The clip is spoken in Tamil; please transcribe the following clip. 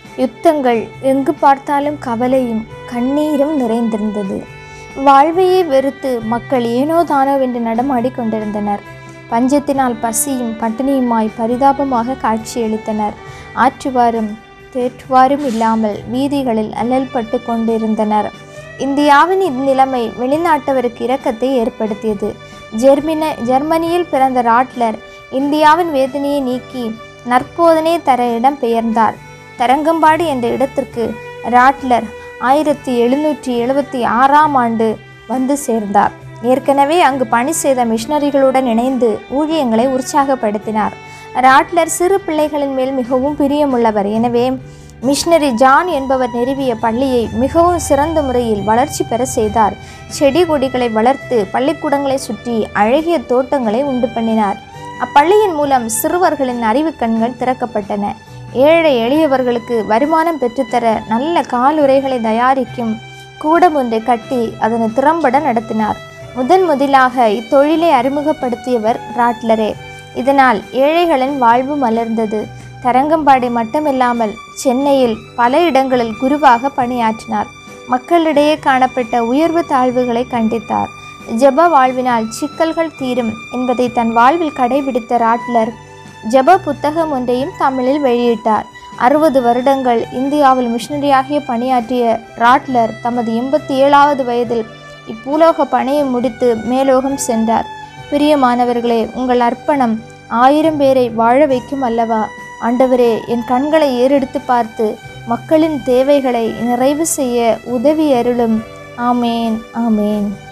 யுத்தங்கள் எங்கு பார்த்தாலும் கவலையும் கண்ணீரும் நிறைந்திருந்தது வாழ்வையே வெறுத்து மக்கள் ஏனோ தானோ என்று நடமாடிக் கொண்டிருந்தனர் பஞ்சத்தினால் பசியும் பட்டினியுமாய் பரிதாபமாக காட்சியளித்தனர் ஆற்றுவாரும் தேற்றுவாரும் இல்லாமல் வீதிகளில் அல்லல்பட்டு கொண்டிருந்தனர் இந்தியாவின் இந்நிலைமை வெளிநாட்டவருக்கு இரக்கத்தை ஏற்படுத்தியது ஜெர்மின ஜெர்மனியில் பிறந்த ராட்லர் இந்தியாவின் வேதனையை நீக்கி நற்போதனை தர இடம் பெயர்ந்தார் தரங்கம்பாடி என்ற இடத்திற்கு ராட்லர் ஆயிரத்தி எழுநூற்றி எழுபத்தி ஆறாம் ஆண்டு வந்து சேர்ந்தார் ஏற்கனவே அங்கு பணி செய்த மிஷனரிகளுடன் இணைந்து ஊழியங்களை உற்சாகப்படுத்தினார் ராட்லர் சிறு பிள்ளைகளின் மேல் மிகவும் பிரியமுள்ளவர் எனவே மிஷனரி ஜான் என்பவர் நிறுவிய பள்ளியை மிகவும் சிறந்த முறையில் வளர்ச்சி பெற செய்தார் செடி கொடிகளை வளர்த்து பள்ளிக்கூடங்களை சுற்றி அழகிய தோட்டங்களை உண்டு பண்ணினார் அப்பள்ளியின் மூலம் சிறுவர்களின் அறிவு கண்கள் திறக்கப்பட்டன ஏழை எளியவர்களுக்கு வருமானம் பெற்றுத்தர நல்ல காலுறைகளை தயாரிக்கும் கூடம் ஒன்றை கட்டி அதனை திறம்பட நடத்தினார் முதன் முதலாக இத்தொழிலை அறிமுகப்படுத்தியவர் ராட்லரே இதனால் ஏழைகளின் வாழ்வு மலர்ந்தது தரங்கம்பாடி மட்டுமில்லாமல் சென்னையில் பல இடங்களில் குருவாக பணியாற்றினார் மக்களிடையே காணப்பட்ட உயர்வு தாழ்வுகளை கண்டித்தார் ஜெப வாழ்வினால் சிக்கல்கள் தீரும் என்பதை தன் வாழ்வில் கடைபிடித்த ராட்லர் ஜெப புத்தகம் ஒன்றையும் தமிழில் வெளியிட்டார் அறுபது வருடங்கள் இந்தியாவில் மிஷனரியாகிய பணியாற்றிய ராட்லர் தமது எண்பத்தி ஏழாவது வயதில் இப்பூலோக பணியை முடித்து மேலோகம் சென்றார் பிரியமானவர்களே உங்கள் அர்ப்பணம் ஆயிரம் பேரை வாழ வைக்கும் அல்லவா ஆண்டவரே என் கண்களை ஏறெடுத்து பார்த்து மக்களின் தேவைகளை நிறைவு செய்ய உதவி அருளும் ஆமேன் ஆமேன்